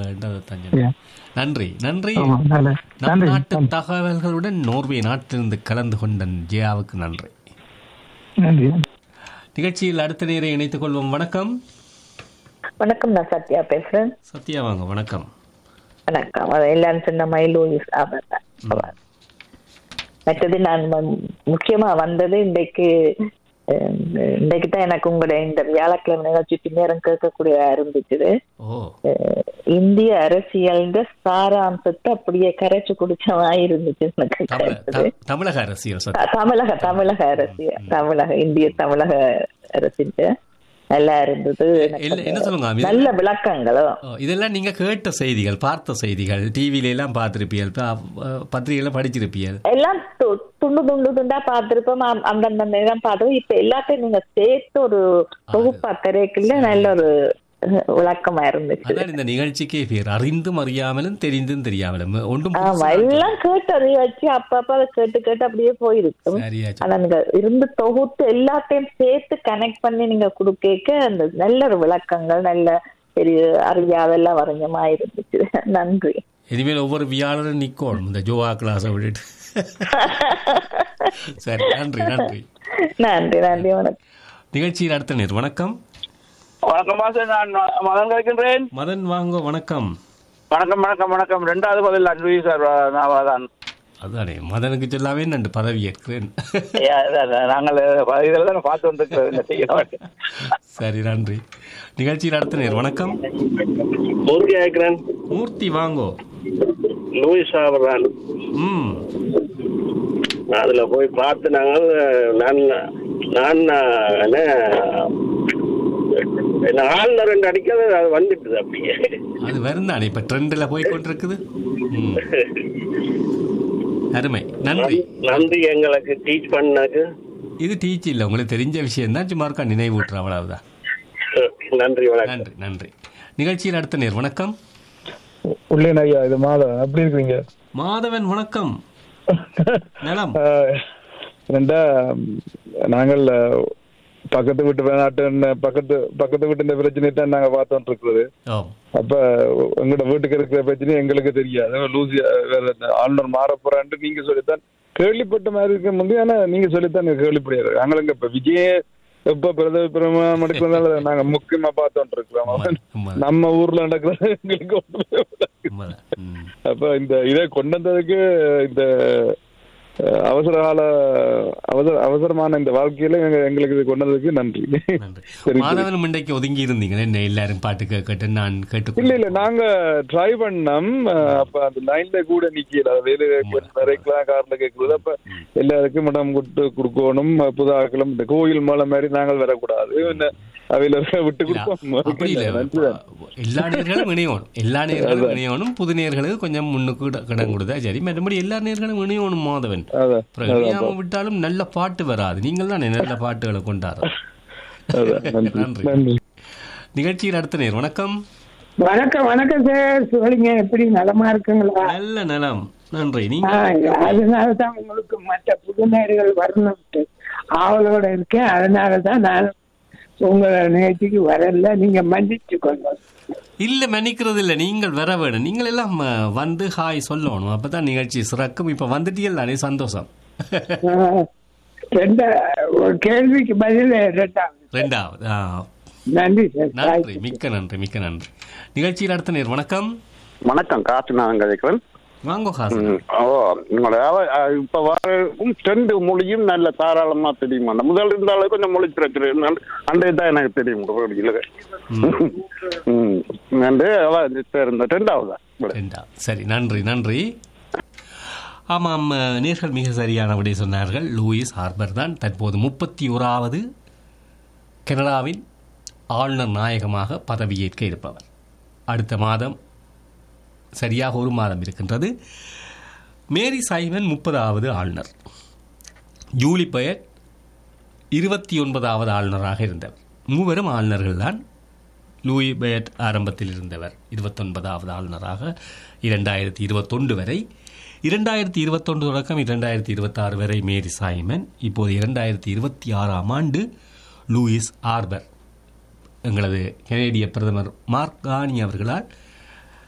என்றதை தான் சொன்னேன். Yeah. நன்றி நன்றி ஆமா, நல்ல. நம் நன்றி நாட்டு தகவல்களுடன் நோர்வே நாட்டிலிருந்து கலந்து கொண்ட ஜெயாவுக்கு நன்றி நன்றி நிகழ்ச்சியில் அடுத்த நேரம் இணைத்துக் கொள்வோம் வணக்கம் வணக்கம் நான் சத்யா பேசுறேன் சத்யா வாங்க வணக்கம் வணக்கம் அது எல்லாரும் சொன்ன மாதிரி லூயிஸ் ஆபர் தான் அவர். மற்றது நான் வந்- முக்கியமா வந்தது இன்றைக்கு அஹ், இன்றைக்கு தான் எனக்கு உங்களுடைய இந்த வியாழக்கிழமை நிகழ்ச்சி பின்னேரம் கேட்கக்கூடியதா இருந்துச்சு ஓ அஹ், இந்திய அரசியல் சாராம்சத்தை அப்படியே கரைச்சு குடிச்ச மாதிரி இருந்துச்சு எனக்கு தமிழ கேட்டது. த- தமிழக அரசியல் சத்யா த- தமிழக தமிழக அரசியல் தமிழக இந்திய தமிழக அரசின் நல்லா இருந்தது எனக்கு இல்ல, என்ன சொல்லுங்க அமீர்? நல்ல விளக்கங்களும் ஓ, இதெல்லாம் நீங்க கேட்ட செய்திகள் பார்த்த செய்திகள் டிவில எல்லாம் பார்த்திருப்பீர்கள் ப- பத்திரிகையில படிச்சிருப்பீர்கள் எல்லாம் து- துண்டு துண்டு துண்டா பார்த்திருப்போம் அ- அந்தந்த நேரம் பார்த்தோம் இப்ப எல்லாத்தையும் நீங்க சேர்த்து ஒரு தொகுப்பா திரைக்குள்ள நல்ல ஒரு அஹ், விளக்கமா இருந்துச்சு அதான் இந்த நிகழ்ச்சிக்கே பேர் அறிந்தும் அறியாமலும் தெரிந்தும் தெரியாமலும் ஒன்றும் ஆமா புதுசா எல்லாம் கேட்டு அதை வச்சு அப்பப்ப அதை கேட்டு கேட்டு அப்படியே போயிருக்கும் சரியா சொன்னீங்க. ஆனா நீங்க இருந்து தொகுத்து எல்லாத்தையும் சேர்த்து கனெக்ட் பண்ணி நீங்க கொடுக்க அந்த நல்ல ஒரு விளக்கங்கள் நல்ல பெரிய அறியாதெல்லாம் வரைஞ்சமா இருந்துச்சு நன்றி இனிமேல் ஒவ்வொரு வியாழரும் நிக்கணும் இந்த ஜோவா கிளாஸை விட்டுட்டு சரி நன்றி நன்றி நன்றி நன்றி வணக்கம் நிகழ்ச்சியில் அடுத்த நேர் வணக்கம் வணக்கம் மாசம் நான் மகன் கேட்கின்றேன் மதன் வாங்க வணக்கம் வணக்கம் வணக்கம் வணக்கம் ரெண்டாவது பதில் அன்பு சார் நான் தான் அதானே மதனுக்கு சொல்லாவே நண்டு பதவி ஏற்கிறேன் நாங்கள் இதில் தான் பார்த்து வந்துருக்கிறோம் இந்த செய்ய சரி நன்றி நிகழ்ச்சியில் அடுத்த நேர் வணக்கம் மூர்த்தி ஆயிக்கிறேன் மூர்த்தி வாங்கோ லூயிஸ் ஆவறான் ம் அதுல போய் பார்த்து நாங்கள் நான் நான் என்ன என்ன ஆளுநர் ரெண்டு அடிக்காத அது வந்துட்டுது அப்படியே அது வருந்தானே இப்ப ட்ரெண்டில் போய் கொண்டிருக்குது ம் அருமை நன்றி நன்றி எங்களுக்கு டீச் பண்ணக்கு இது டீச் இல்லை உங்களுக்கு தெரிஞ்ச விஷயம் தான் சும்மா இருக்கா நினைவூட்டுற அவ்வளவுதான் நன்றி வணக்கம் நன்றி நன்றி நிகழ்ச்சியில் அடுத்த நேர் வணக்கம் உள்ளேன் ஐயா இது மாதம் எப்படி இருக்கீங்க மாதவன் வணக்கம் நலம் ஆஹ், ரெண்டா ம், நாங்கள் அஹ், பக்கத்து வீட்டு நாட்டு பக்கத்து பக்கத்து வீட்டு இந்த பிரச்சனை தான் நாங்க பார்த்துட்டு இருக்கிறது ஓ அப்ப எங்களோட வீட்டுக்கு இருக்கிற பிரச்சனை எங்களுக்கு தெரியாது லூசி வேற இந்த ஆளுநர் மாற போறான்ட்டு நீங்க சொல்லித்தான் கேள்விப்பட்ட மாதிரி இருக்க முடியும் ஆனா நீங்க சொல்லித்தான் கேள்விப்படையாது நாங்கள் இங்க இப்ப விஜய எப்ப பிரதம பிரதம நடக்கிறதுனால நாங்க முக்கியமா பார்த்துட்டு இருக்கிறோம் உண்மை- உண்மைதான். நம்ம ஊர்ல நடக்கிறது எங்களுக்கு ஒண்ணுமே புரியல. உண்மைதான். ம். அப்ப இந்த இதை கொண்டு வந்ததுக்கு இந்த அஹ், அவசர கால அவசர அவசரமான இந்த வாழ்க்கையில எங்க- எங்களுக்கு இது கொண்டு வந்ததுக்கு நன்றி நன்றி சரி. மாதவன் இன்றைக்கு ஒதுங்கி இருந்தீங்க என்ன எல்லாரும் பாட்டு கேட்டு நான் கேட்டு இல்ல இல்ல நாங்க ட்ரை பண்ணோம் அஹ், அப்ப அந்த லைன்ல கூட நிக்கல வேலை நிறைக்கலாம் கார்ல கேட்கறது அப்ப எல்லாருக்கும் இடம் கொடுத்து கொடுக்கணும் புதாக்களும் இந்த கோயில் மலை மாதிரி நாங்கள் வரக்கூடாது என்ன அவையில விட்டு கொடுப்போம் அப்படி இல்ல நன்றிதான். எல்லா நேர்களும் இணையணும் எல்லா நேர்களும் இணையணும் புது நேர்களுக்கு கொஞ்சம் முன்னுக்கு இட- இடம் கொடுத்தா சரி மற்றபடி எல்லா நேர்களும் இணையணும் மாதவன் அதான் அப்புறம் இணையாம விட்டாலும் நல்ல பாட்டு வராது நீங்கள் தான் நல்ல பாட்டுகளை கொண்டாடுற அதான் நன்றி நன்றி. நன்றி நிகழ்ச்சியில் அடுத்த நேர் வணக்கம் வணக்கம் வணக்கம் சார் சொல்லுங்க எப்படி நலமா இருக்குங்களா நல்ல நலம் நன்றி நீங்க அதனால தான் உங்களுக்கு மற்ற புதுநேர்கள் வரணும்ட்டு ஆவலோட இருக்கேன் அதனால தான் நான் உங்களை நிகழ்ச்சிக்கு வரல நீங்க மன்னிச்சு கொள்ளுங்க இல்ல மன்னிக்கிறது இல்ல நீங்கள் வர வேணும் நீங்கள் எல்லாம் அஹ், வந்து ஹாய் சொல்லணும் அப்பதான் நிகழ்ச்சி சிறக்கும் இப்ப வந்துட்டீர்கள் தானே சந்தோஷம் ஆஹ், ரெண்டா ஒரு கேள்விக்கு பதில் ரெண்டாவது ரெண்டாவது ஆ, நன்றி சார் நன்றி மிக்க நன்றி மிக்க நன்றி நிகழ்ச்சியில் அடுத்த நேர் வணக்கம் வணக்கம் காற்று நான் கதைக்கிறேன் வாங்கோ ஹாசன் ம், ஓ உங்களோட அவ- அஹ், இப்ப வரும் ரெண்டு மொழியும் நல்ல தாராளமா தெரியுமா முதல்ல இருந்தாலும் கொஞ்சம் மொழி பிரச்சனை இருந்தாலும் அன்றைய தான் எனக்கு தெரியும் இல்லை ம் நன்று அவ இருந்த ரெண்டாவதா ரெண்டா சரி நன்றி நன்றி ஆமாம் அஹ், நேர்கள் மிக சரியானபடி சொன்னார்கள் லூயிஸ் ஹார்பர் தான் தற்போது முப்பத்தி ஓராவது கனடாவின் ஆளுநர் நாயகமாக பதவியேற்க இருப்பவர் அடுத்த மாதம் சரியாக ஒரு மாதம் இருக்கின்றது மேரி சைமன் முப்பதாவது ஆளுநர் ஜூலி பயட் இருபத்தி ஒன்பதாவது ஆளுநராக இருந்தவர் மூவரும் ஆளுநர்கள் தான் லூயி பயட் ஆரம்பத்தில் இருந்தவர் இருபத்தொன்பதாவது ஆளுநராக இரண்டாயிரத்தி இருபத்தொன்று வரை இரண்டாயிரத்தி இருபத்தொன்று தொடக்கம் இரண்டாயிரத்தி இருபத்தாறு வரை மேரி சாய்மன் இப்போது இரண்டாயிரத்தி இருபத்தி ஆறாம் ஆண்டு லூயிஸ் ஆர்பர் எங்களது கனேடிய பிரதமர் மார்க் கானி அவர்களால்